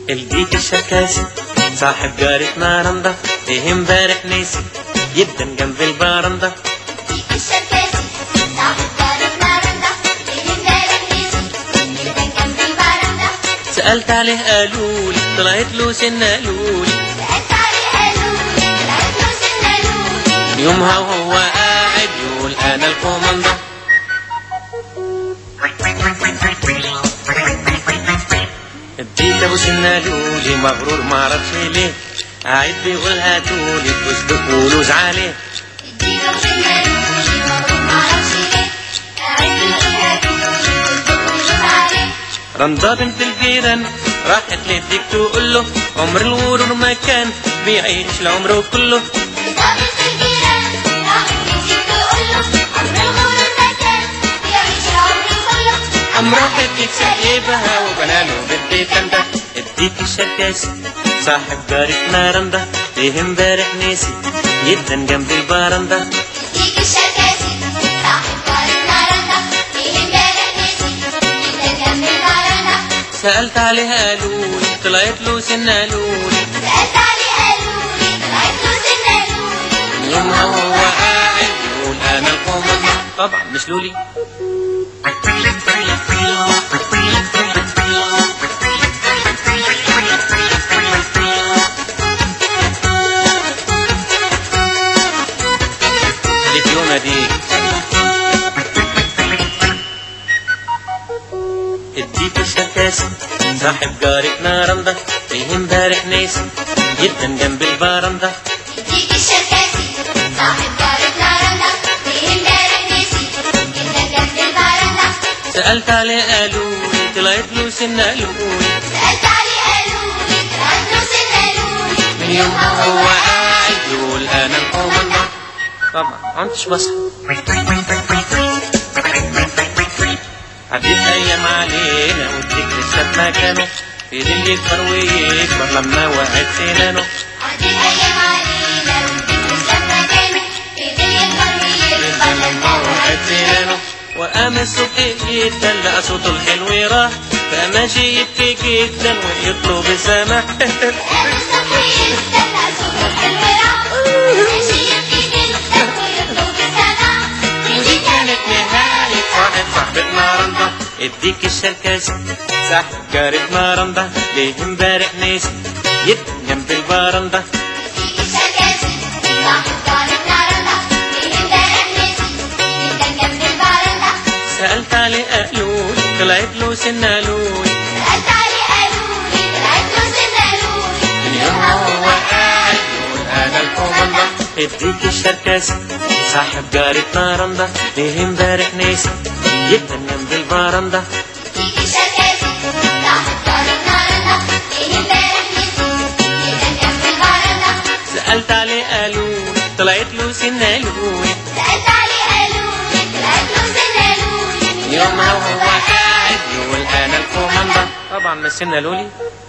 الديك الشركاسي صاحب جارة نارندا ايه امبارح ناسي جدا جنب البارندا ديك الشركاسي صاحب جارة نارندا ليه امبارح نسي جدا جنب البرندة سألت عليه قالولي طلعت له سنة قالولي سألت عليه قالولي طلعت له سنة لولي من يومها وهو قاعد يقول انا الكوماندا اديت ابو سنة لولي مغرور معرفش ليه قاعد بيقول هاتولي تصدق ولوز عليه الديك ابو سنة لولي مغروب معرفش ليه قاعد بيقولها لولي والبقول عليه رندا بنت الجيران راحت للديك تقول له عمر الغرور ما كان بيعيش العمر كله ضابط الجيران راحت للديك تقول له عمر الغرور ما كان بيعيش العمر كله قام راحت يسيبها وبناله بالبيت ده الديك الشركاسي صاحب جارة نارندا ليه امبارح ناسي جدا جنب البارندا ديك الشركاسي صاحب جارة نارندا ليه امبارح نسي جدا جنب البرندة سألت عليها قالولي طلعت له سنة قالولي سألت عليه قالولي طلعت له سنة لولي من يومها وهو قاعد يقول انا الكوماندا طبعا مش لولي ليك يوم دي اديك الشركاسي صاحب جارة نارندا فيه امبارح ناسي جدا جنب البارندا ديك الشركاسي صاحب جارة نارندا ليه امبارح نسي جدا جنب البرندة سألت عليه قالولي طلعت له سنة قالولي سألت عليه قالولي طلعت له سنة لولي من يومها وهو قاعد يقول انا الكوماندا طبعا عنتش بصحى عديت ايام علينا والديك لسه في مكانه في ظل يكبر ويكبر لما وقعت سنانه عدي الأيام علينا والديك لسه في مكانه فضل يكبر ويكبر لما وقعت سنانه وقام الصبح جدا لقى صوته الحلو راح بقى ماشي يبكي جدا ويطلب السماح قام الصبح يستنى صوته الحلو راح ماشي يبكي جدا ويطلب السماح ودي كانت نهاية صاحب صاحبة نارندا اديك الشركاسي صاحب جارة نارندا ليه امبارح ناسي جدا جنب البارندا ديك الشركاسي صاحب جارة نارندا ليه امبارح نسي جدا جنب البرندة سألت عليه قالولي طلعت له سنة قالولي سألت عليه قالولي طلعت له سنة لولي من يومها وهو قاعد يقول انا الكوماندا اديك الشركاسي صاحب جارة نارندا ليه امبارح ناسي جدا جنب البارندا ديك الشركاسي صاحب جارة نارندا ليه امبارح نسي جدا جنب البرندة سألت عليه قالولي طلعت له سنة قالولي سألت عليه قالولي طلعت له سنة لولي من يومها وهو قاعد يقول انا الكوماندا طبعا مش سنة لولي